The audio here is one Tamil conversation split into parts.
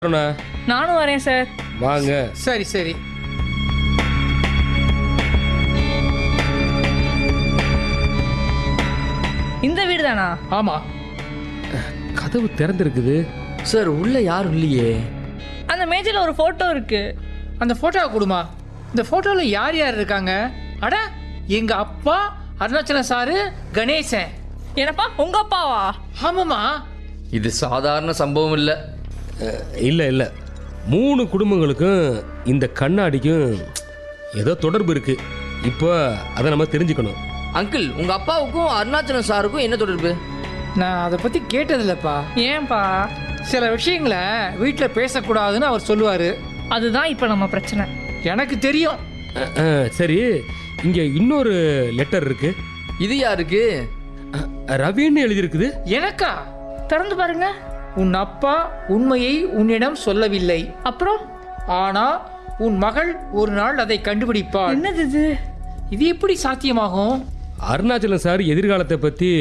அண்ணா, நானும் வரேன் சார் வாங்க சரி சரி இந்த வீடு தானா ஆமா கதவு திறந்திருக்குது சார் உள்ள யாரும் இல்லையே அந்த மேஜையில் ஒரு ஃபோட்டோ இருக்கு அந்த போட்டோவை கொடுமா இந்த போட்டோல யார் யார் இருக்காங்க அட எங்க அப்பா அருணாச்சலம் சாரு கணேசன் என்னப்பா உங்க அப்பாவா ஆமாமா இது சாதாரண சம்பவம் இல்லை அஹ், இல்ல இல்ல மூணு குடும்பங்களுக்கும் இந்த கண்ணாடிக்கும் ஏதோ தொடர்பு இருக்கு இப்போ அதை நம்ம தெரிஞ்சுக்கணும் அங்கிள் உங்க அப்பாவுக்கும் அருணாச்சலம் சாருக்கும் என்ன தொடர்பு நான் அதை பத்தி கேட்டதில்லப்பா ஏன்பா சில விஷயங்களை வீட்டில் பேசக்கூடாதுன்னு அவர் சொல்லுவாரு அதுதான் இப்போ நம்ம பிரச்சனை எனக்கு தெரியும் அஹ், அஹ், சரி இங்க இன்னொரு லெட்டர் இருக்கு இது யாருக்கு அஹ், ரவின்னு எழுதியிருக்குது எனக்கா திறந்து பாருங்க உன் அப்பா உண்மையை உன்னிடம் சொல்லவில்லை அப்புறம் ஆனா உன் மகள் ஒரு நாள் அதை கண்டுபிடிப்பாள் என்னது இது இது எப்படி சாத்தியமாகும் அருணாச்சலம் சார் எதிர்காலத்தை பத்தி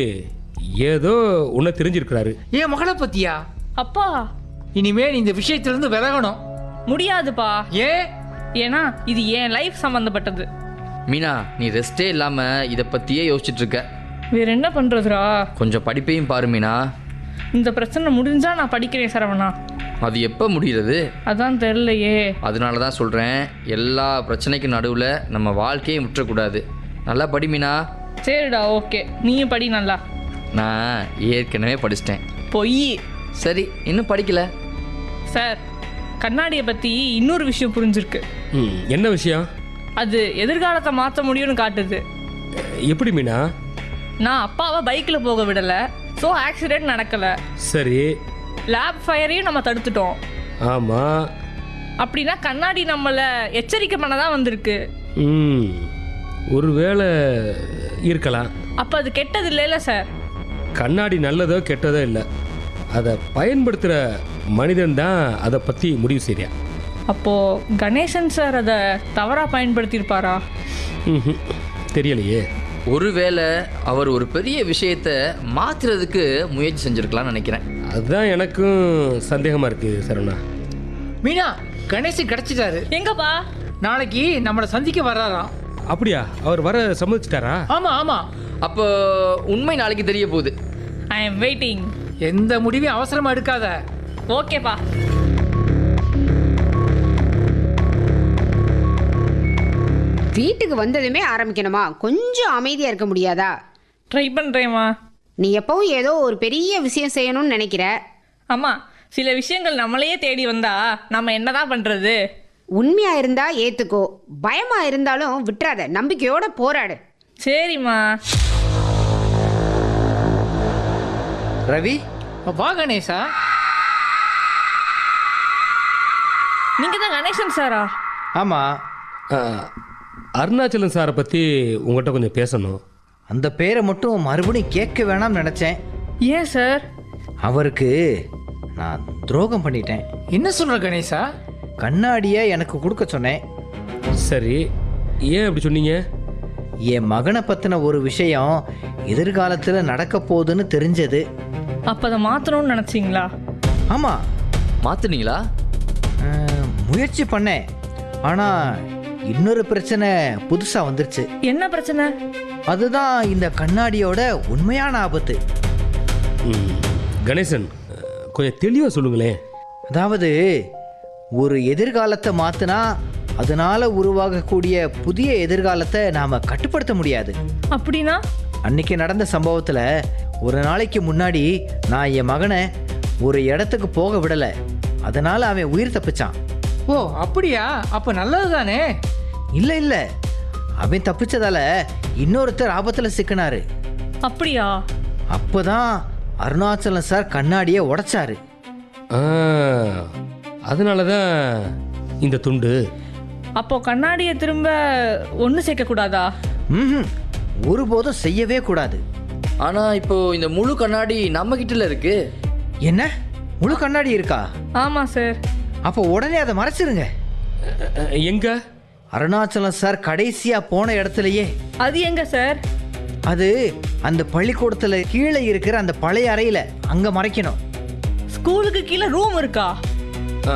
ஏதோ ஒன்று தெரிஞ்சிருக்கிறாரு என் மகளை பத்தியா அப்பா இனிமே நீ இந்த விஷயத்திலிருந்து விலகணும் முடியாதுப்பா ஏன் ஏன்னா இது என் லைஃப் சம்மந்தப்பட்டது மீனா நீ ரெஸ்டே இல்லாம இதை பத்தியே யோசிச்சுட்டு இருக்க வேற என்ன பண்றதுடா கொஞ்சம் படிப்பையும் பாரு மீனா இந்த பிரச்சனை முடிஞ்சா நான் படிக்கிறேன் சரவணா அது எப்போ முடிகிறது அதான் தெரியலையே அதனால தான் சொல்கிறேன் எல்லா பிரச்சனைக்கும் நடுவில் நம்ம வாழ்க்கையை முற்றக்கூடாது நல்லா படி மீனா சரிடா ஓகே நீயும் படி நல்லா நான் ஏற்கனவே படிச்சிட்டேன் பொய் சரி இன்னும் படிக்கல சார் கண்ணாடியை பற்றி இன்னொரு விஷயம் புரிஞ்சிருக்கு ம், என்ன விஷயம் அது எதிர்காலத்தை மாற்ற முடியும்னு காட்டுது அஹ், எப்படி மீனா நான் அப்பாவை பைக்கில் போக விடலை ஸோ ஆக்சிடென்ட் நடக்கலை சரி லேப் ஃபயரையும் நம்ம தடுத்துட்டோம் ஆமா அப்படின்னா கண்ணாடி நம்மளை எச்சரிக்கை பண்ண தான் வந்திருக்கு ம் ஒருவேளை இருக்கலாம் அப்போ அது கெட்டது இல்லைல்ல சார் கண்ணாடி நல்லதோ கெட்டதோ இல்லை அதை பயன்படுத்துகிற மனிதன் தான் அதை பற்றி முடிவு செய்கிறான் அப்போது கணேசன் சார் அதை தவறாக பயன்படுத்தியிருப்பாரா ம்ஹும். தெரியலையே ஒருவேளை அவர் ஒரு பெரிய விஷயத்தை மாற்றுறதுக்கு முயற்சி செஞ்சுருக்கலாம்னு நினைக்கிறேன் அதுதான் எனக்கும் சந்தேகமாக இருக்குது சரவணா மீனா கணேசன் கிடைச்சிட்டாரு எங்கப்பா நாளைக்கு நம்மளை சந்திக்க வர்றாராம் அப்படியா அவர் வர சம்மதிச்சிட்டாரா ஆமா ஆமா அப்போ உண்மை நாளைக்கு தெரிய போகுது ஐ எம் வெயிட்டிங் எந்த முடிவையும் அவசரமா எடுக்காத ஓகேப்பா வீட்டுக்கு வந்ததுமே ஆரம்பிக்கணுமா கொஞ்சம் அமைதியா இருக்க முடியாதா ட்ரை பண்ணுறேம்மா நீ எப்பவும் ஏதோ ஒரு பெரிய விஷயம் செய்யணும்னு நினைக்கிற அம்மா சில விஷயங்கள் நம்மளையே தேடி வந்தா நம்ம என்னதான் பண்ணுறது உண்மையா இருந்தா ஏத்துக்கோ பயமா இருந்தாலும் விட்டுறாத நம்பிக்கையோட போராடு சரிம்மா ரவி வா கணேசா நீங்கள் தான் கணேசன் சாரா ஆமாம் அஹ், அருணாச்சலம் சாரை பற்றி உங்கள்கிட்ட கொஞ்சம் பேசணும் அந்த பேரை மட்டும் மறுபடியும் கேட்க வேணாம்னு நினச்சேன் ஏன் சார் அவருக்கு நான் துரோகம் பண்ணிட்டேன் என்ன சொல்ற கணேசா கண்ணாடியை எனக்கு கொடுக்க சொன்னேன் சரி ஏன் அப்படி சொன்னீங்க என் மகனை பற்றின ஒரு விஷயம் எதிர்காலத்தில் நடக்க போகுதுன்னு தெரிஞ்சது அப்போ அதை மாற்றணும்னு நினச்சிங்களா ஆமாம் மாற்றுனீங்களா முயற்சி பண்ணேன் ஆனால் இன்னொரு பிரச்சனை புதுசாக வந்துருச்சு என்ன பிரச்சனை அதுதான் இந்த கண்ணாடியோட உண்மையான ஆபத்து ம், கணேசன் அஹ், கொஞ்சம் தெளிவாக சொல்லுங்களேன் அதாவது ஒரு எதிர்காலத்தை மாற்றினா அதனால் உருவாகக்கூடிய புதிய எதிர்காலத்தை நாம் கட்டுப்படுத்த முடியாது அப்படின்னா அன்னைக்கு நடந்த சம்பவத்தில் ஒரு நாளைக்கு முன்னாடி நான் என் மகனை ஒரு இடத்துக்கு போக விடலை அதனால் அவன் உயிர் தப்பிச்சான் ஓ அப்படியா அப்ப நல்லது தானே இல்லை இல்லை அவன் தப்பிச்சதால இன்னொருத்தர் ஆபத்தில் சிக்கினாரு அப்படியா அப்போதான் அருணாச்சலம் சார் கண்ணாடியை உடைச்சாரு ஆ அதனால தான் இந்த துண்டு அப்போ கண்ணாடியை திரும்ப ஒன்று சேர்க்கக்கூடாதா ம் ஒருபோதும் செய்யவே கூடாது ஆனால் இப்போ இந்த முழு கண்ணாடி நம்ம கிட்டல இருக்கு என்ன முழு கண்ணாடி இருக்கா ஆமாம் சார் அப்போ உடனே அதை மறைச்சிருங்க அஹ், எங்க அருணாச்சலம் சார் கடைசியாக போன இடத்துலையே அது எங்க சார் அது அந்த பள்ளிக்கூடத்தில் கீழே இருக்கிற அந்த பழைய அறையில் அங்கே மறைக்கணும் ஸ்கூலுக்கு கீழே ரூம் இருக்கா